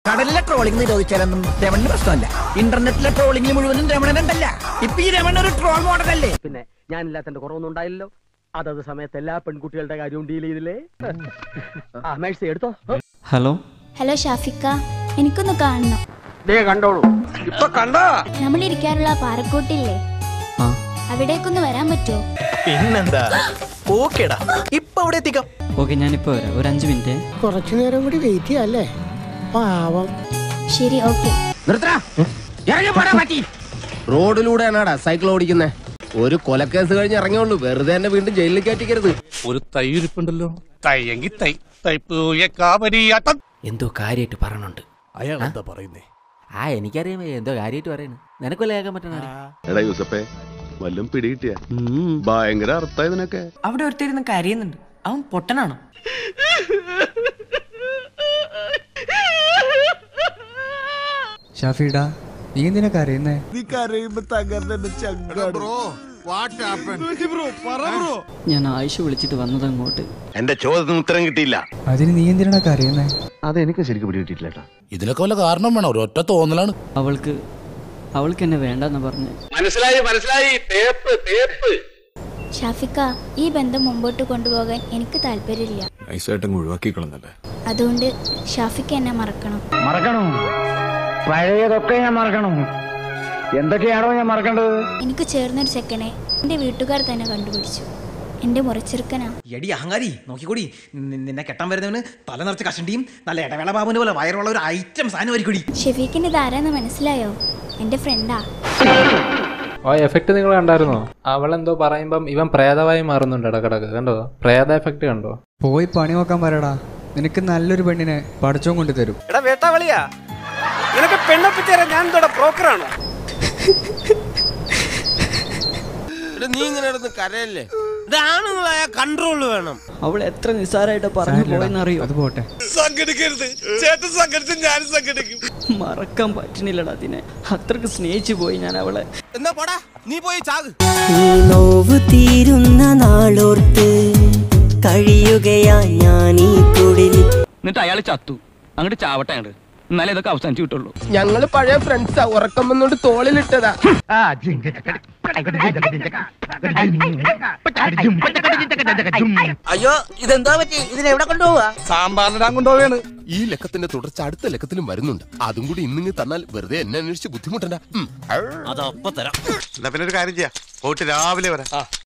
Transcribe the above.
കടലിലെ ട്രോളിംഗ് നിരോധിച്ചാലൊന്നും രമണിന് പ്രശ്നമല്ല ഇന്റർനെറ്റിലെ ട്രോളിംഗ് മുഴുവനും രമണനുണ്ടല്ല ഇപ്പൊ ഈ രമണ ഒരു ട്രോൾ മോഡലല്ലേ പിന്നെ ഞാനില്ലാത്തന്റെ കുറവൊന്നും ഉണ്ടായില്ലല്ലോ അതത് സമയത്ത് എല്ലാ പെൺകുട്ടികളുടെ കാര്യവും ഡീൽ ചെയ്തില്ലേ ആ മേഴ്സി എടുത്തോ ഹലോ ഹലോ ഷാഫിക്ക എനിക്കൊന്ന് കാണണം ദേ കണ്ടോളൂ നമ്മൾ ഇരിക്കാനുള്ള ആ പാറക്കൂട്ടില്ലേ ആ അവിടേക്കൊന്ന് വരാൻ പറ്റുമോ പിന്നെന്താ ഓക്കേടാ ഇപ്പൊ അവിടെ എത്തിക്കാം ഓക്കെ ഞാനിപ്പോൾ വരാം ഒരു അഞ്ച് മിനിറ്റ് കുറച്ചു നേരം കൂടി വെയിറ്റ് ചെയ്യാല്ലേ പാവം ശരി ഓക്കെ റോഡിലൂടെയാണാടാ സൈക്കിൾ ഓടിക്കുന്നേ ഒരു കൊലക്കേസ് കഴിഞ്ഞ് ഇറങ്ങിയുള്ളൂ വെറുതെ എന്നെ വീണ്ടും ജയിലിൽ കയറ്റിക്കരുത് ഒരു തൈ ഇരിപ്പുണ്ടല്ലോ തയ്യെങ്കി തൈ തൈപ്പൂയ കാവരിയാട്ടം എന്തോ കാര്യമായിട്ട് പറയണുണ്ട് അയാൾ എന്താ പറയുന്നേ ആ എനിക്കറിയാം എന്തോ കാര്യമായിട്ട് പറയണ നിനക്കൊല്ലേ കേൾക്കാൻ പറ്റണ എടാ യൂസപ്പേ വല്ലതും പിടികിട്ടിയ ഭയങ്കര അർത്ഥ ഇതിനൊക്കെ അവിടെ ഒരുത്തരുന്ന് കരയുന്നുണ്ട് അവൻ പൊട്ടനാണോ ഷാഫിടാ നീ എന്തിനാ കരയുന്നേ ഞാൻ ആയിഷ വിളിച്ചിട്ട് വന്നത് അങ്ങോട്ട് എന്റെ ചോദ്യത്തിന് ഉത്തരം കിട്ടിയില്ല അതിന് നീ എന്തിനാ കരയുന്നേ അതെനിക്ക് ശരിക്കും പിടികിട്ടിയില്ല ഇതിനൊക്കെ വല്ല കാരണം വേണം ഒരൊറ്റ തോന്നലാണ് അവൾക്ക് അവൾക്ക് എന്നെ വേണ്ടെന്ന് പറഞ്ഞ് മനസ്സിലായി മനസ്സിലായി തേപ്പ് തേപ്പ് ഷാഫിക്ക ഈ ബന്ധം മുമ്പോട്ട് കൊണ്ടുപോകാൻ എനിക്ക് താല്പര്യമില്ല നൈസായിട്ടും ഒഴിവാക്കി കളഞ്ഞല്ലേ അതുകൊണ്ട് ഷാഫിക്ക എന്നെ മറക്കണം മറക്കണോ പഴയതൊക്കെ ഞാൻ മറക്കണം എന്തൊക്കെയാണോ ഞാൻ മറക്കേണ്ടത് എനിക്ക് ചേർന്നൊരു ചെക്കനെ എൻ്റെ വീട്ടുകാർ തന്നെ കണ്ടുപിടിച്ചു എൻ്റെ മുറച്ചെറുക്കനാ എടി അഹങ്കാരി നോക്കിക്കൂടി നി- നിന്നെ കെട്ടാൻ വരുന്നവന് തല നിറച്ച് കഷണ്ടിയും നല്ല ഇടവേള ബാബുവിന്റെ പോലെ വയറുള്ള ഒരു ഐറ്റം സാധനമായിരിക്കൂടി ഷെഫീഖിൻ്റെ ഇതാരാന്ന് മനസ്സിലായോ എൻ്റെ ഫ്രണ്ടാ ആ എഫക്റ്റ് നിങ്ങൾ കണ്ടായിരുന്നോ അവളെന്തോ പറയുമ്പം ഇവൻ പ്രേതമായി മാറുന്നുണ്ട് ഇടക്കിടക്ക് കണ്ടോ പ്രേത എഫക്റ്റ് കണ്ടോ പോയി പണി നോക്കാൻ പറയടാ നിനക്ക് നല്ലൊരു പെണ്ണിനെ പഠിച്ചോൻ കൊണ്ട് തരും എടാ വേട്ടാവളിയാ നിനക്ക് പെണ്ണൊപ്പിച്ചേരാൻ ഞാൻ തോടെ ബ്രോക്കറാണോ നീ ഇങ്ങനെ നടന്ന് കരയല്ലേ ഇതാണെന്നതായ കൺട്രോൾ വേണം അവൾ എത്ര നിസ്സാരമായിട്ട് പറഞ്ഞു പോയെന്നറിയോ അത് പോട്ടെ സംഘടിക്കരുത് ചേട്ടൻ സംഘടിച്ച് ഞാനും സംഘടിക്കും മറക്കാൻ പറ്റണില്ലടാ അതിനെ അത്രക്ക് സ്നേഹിച്ചു പോയി ഞാൻ അവളെ എന്നാ പോടാ നീ പോയി ചാക് നോവ് തീരുന്ന നാളോർത്ത് കഴിയുകയാ ഞാൻ ഈ തൊഴിൽ എന്നിട്ട് അയാൾ ചത്തു അങ്ങോട്ട് ചാവട്ടെ അങ്ങോട്ട് എന്നാലേ ഇതൊക്കെ അവസാനിച്ചു കിട്ടുള്ളൂ ഞങ്ങള് പഴയ ഫ്രണ്ട്സാ ഉറക്കം വന്നോണ്ട് തോളിലിട്ടതാ അയ്യോ ഇതെന്താ പറ്റി ഇതിനെവിടെ കൊണ്ടുപോവാ സാമ്പാറിനിടാൻ കൊണ്ടുപോവാണ് ഈ ലക്കത്തിന്റെ തുടർച്ച അടുത്ത ലക്കത്തിലും വരുന്നുണ്ട് അതും കൂടി ഇന്നിങ്ങ് തന്നാൽ വെറുതെ എന്നെ അന്വേഷിച്ച് ബുദ്ധിമുട്ടണ്ട ഉം. അതപ്പൊ തരാം എന്നാ പിന്നെ ഒരു കാര്യം ചെയ്യാം പോയിട്ട് രാവിലെ വരാം